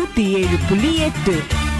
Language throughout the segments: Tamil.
நூத்தி ஏழு புள்ளி எட்டு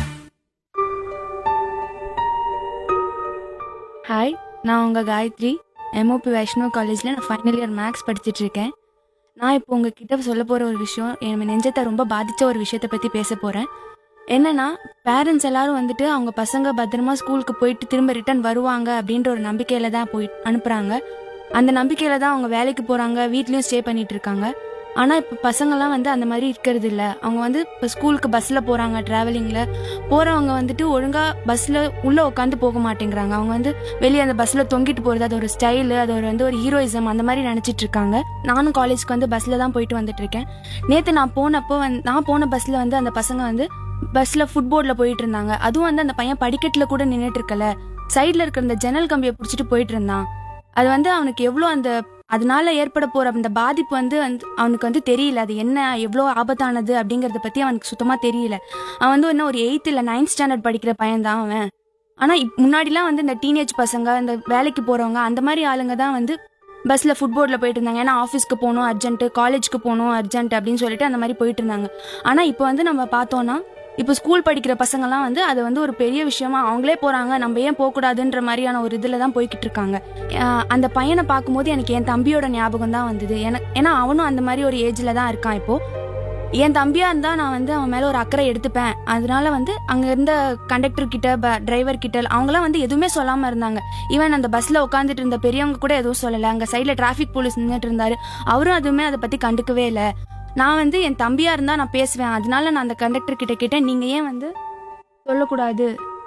ஹாய் நான் உங்கள் காயத்ரி எம்ஓபி வைஷ்ணவ் காலேஜில் நான் ஃபைனல் இயர் மேக்ஸ் படிச்சுட்டு இருக்கேன் நான் இப்போ உங்ககிட்ட சொல்ல போகிற ஒரு விஷயம் என் நெஞ்சத்தை ரொம்ப பாதித்த ஒரு விஷயத்தை பற்றி பேச போகிறேன் என்னன்னா பேரண்ட்ஸ் எல்லாரும் வந்துட்டு அவங்க பசங்க பத்திரமா ஸ்கூலுக்கு போயிட்டு திரும்ப ரிட்டர்ன் வருவாங்க அப்படின்ற ஒரு நம்பிக்கையில தான் போய் அனுப்புகிறாங்க அந்த நம்பிக்கையில தான் அவங்க வேலைக்கு போகிறாங்க வீட்லேயும் ஸ்டே பண்ணிட்டு இருக்காங்க ஆனால் இப்போ பசங்கள்லாம் வந்து அந்த மாதிரி இருக்கிறது இல்லை அவங்க வந்து இப்போ ஸ்கூலுக்கு பஸ்ஸில் போகிறாங்க ட்ராவலிங்கில் போகிறவங்க வந்துட்டு ஒழுங்காக பஸ்ஸில் உள்ளே உட்காந்து போக மாட்டேங்கிறாங்க அவங்க வந்து வெளியே அந்த பஸ்ஸில் தொங்கிட்டு போகிறது அது ஒரு ஸ்டைலு அது ஒரு வந்து ஒரு ஹீரோயிசம் அந்த மாதிரி நினச்சிட்டு இருக்காங்க நானும் காலேஜ்க்கு வந்து பஸ்ஸில் தான் போயிட்டு வந்துட்டு இருக்கேன் நேற்று நான் போனப்போ வந்து நான் போன பஸ்ஸில் வந்து அந்த பசங்க வந்து பஸ்ஸில் ஃபுட்போர்டில் போயிட்டு இருந்தாங்க அதுவும் வந்து அந்த பையன் படிக்கட்டில் கூட நின்றுட்டு இருக்கல சைடில் இருக்கிற அந்த ஜன்னல் கம்பியை பிடிச்சிட்டு போயிட்டு இருந்தான் அது வந்து அவனுக்கு எவ்வளோ அந்த அதனால ஏற்பட போற அந்த பாதிப்பு வந்து வந்து அவனுக்கு வந்து தெரியல அது என்ன எவ்வளோ ஆபத்தானது அப்படிங்கறத பத்தி அவனுக்கு சுத்தமா தெரியல அவன் வந்து என்ன ஒரு எயித் இல்ல நைன்த் ஸ்டாண்டர்ட் படிக்கிற பையன் தான் அவன் ஆனா இப்- முன்னாடிலாம் வந்து இந்த டீனேஜ் பசங்க இந்த வேலைக்கு போறவங்க அந்த மாதிரி ஆளுங்க தான் வந்து பஸ்ல ஃபுட்போர்டில் போயிட்டு இருந்தாங்க ஏன்னா ஆஃபீஸ்க்கு போகணும் அர்ஜென்ட் காலேஜ்க்கு போகணும் அர்ஜென்ட் அப்படின்னு சொல்லிட்டு அந்த மாதிரி போயிட்டு இருந்தாங்க ஆனா இப்போ வந்து நம்ம பார்த்தோம்னா இப்போ ஸ்கூல் படிக்கிற பசங்கலாம் வந்து அது வந்து ஒரு பெரிய விஷயமா அவங்களே போறாங்க நம்ம ஏன் போகக்கூடாதுன்ற மாதிரியான ஒரு இதில் தான் போய்கிட்டு இருக்காங்க ஆஹ் அந்த பையனை பார்க்கும்போது எனக்கு என் தம்பியோட ஞாபகம் தான் வந்தது எனக்கு ஏன்னா அவனும் அந்த மாதிரி ஒரு ஏஜ்ல தான் இருக்கான் இப்போ என் தம்பியா இருந்தா நான் வந்து அவன் மேல ஒரு அக்கறை எடுத்துப்பேன் அதனால வந்து அங்க இருந்த கண்டக்டர் கிட்ட டிரைவர் கிட்ட அவங்களாம் வந்து எதுவுமே சொல்லாம இருந்தாங்க ஈவன் அந்த பஸ்ல உட்காந்துட்டு இருந்த பெரியவங்க கூட எதுவும் சொல்லல அங்க சைட்ல டிராஃபிக் போலீஸ் நின்றுட்டு இருந்தாரு அவரும் எதுவுமே அதை பத்தி கண்டுக்கவே இல்லை நான் வந்து என் தம்பியா இருந்தா நான் பேசுவேன் அதனால நான் அந்த கண்டக்டர் கிட்ட கேட்டேன் நீங்க ஏன் வந்து சொல்லக்கூடாது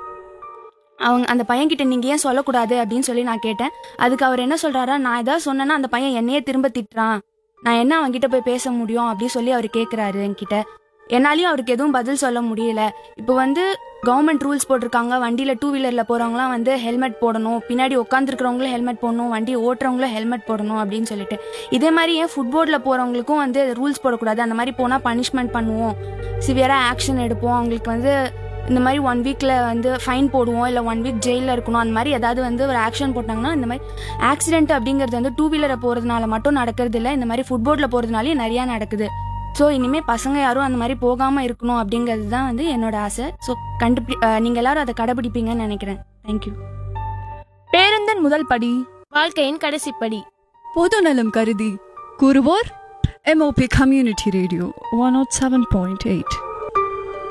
அவங்க அந்த பையன் கிட்ட நீங்க ஏன் சொல்லக்கூடாது அப்படின்னு சொல்லி நான் கேட்டேன் அதுக்கு அவர் என்ன சொல்றாரா நான் ஏதாவது சொன்னேன்னா அந்த பையன் என்னையே திரும்ப திட்டுறான் நான் என்ன அவன்கிட்ட போய் பேச முடியும் அப்படின்னு சொல்லி அவர் கேட்குறாரு என்கிட்ட என்னாலையும் அவருக்கு எதுவும் பதில் சொல்ல முடியல இப்போ வந்து கவர்மெண்ட் ரூல்ஸ் போட்டிருக்காங்க வண்டியில் டூ வீலரில் போகிறவங்களாம் வந்து ஹெல்மெட் போடணும் பின்னாடி உட்காந்துருக்கிறவங்களும் ஹெல்மெட் போடணும் வண்டி ஓட்டுறவங்களும் ஹெல்மெட் போடணும் அப்படின்னு சொல்லிட்டு இதே மாதிரி ஏன் ஃபுட்போர்டில் போகிறவங்களுக்கும் வந்து ரூல்ஸ் போடக்கூடாது அந்த மாதிரி போனால் பனிஷ்மெண்ட் பண்ணுவோம் சிவியராக ஆக்ஷன் எடுப்போம் அவங்களுக்கு வந்து இந்த மாதிரி ஒன் வீக்கில் வந்து ஃபைன் போடுவோம் இல்லை ஒன் வீக் ஜெயிலில் இருக்கணும் அந்த மாதிரி ஏதாவது வந்து ஒரு ஆக்ஷன் போட்டாங்கன்னா இந்த மாதிரி ஆக்சிடென்ட் அப்படிங்கிறது வந்து டூ வீலரை போகிறதுனால மட்டும் நடக்கிறது இல்லை இந்த மாதிரி ஃபுட்போர்டில் போகிறதுனாலே நிறையா நடக்குது ஸோ இனிமேல் பசங்க யாரும் அந்த மாதிரி போகாமல் இருக்கணும் அப்படிங்கிறது தான் வந்து என்னோட ஆசை ஸோ கண்டுபி நீங்கள் எல்லாரும் அதை கடைபிடிப்பீங்கன்னு நினைக்கிறேன் தேங்க்யூ பேருந்தின் முதல் படி வாழ்க்கையின் கடைசிப்படி பொதுநலம் கருதி கூறுவோர் MOP community radio one nought seven point eight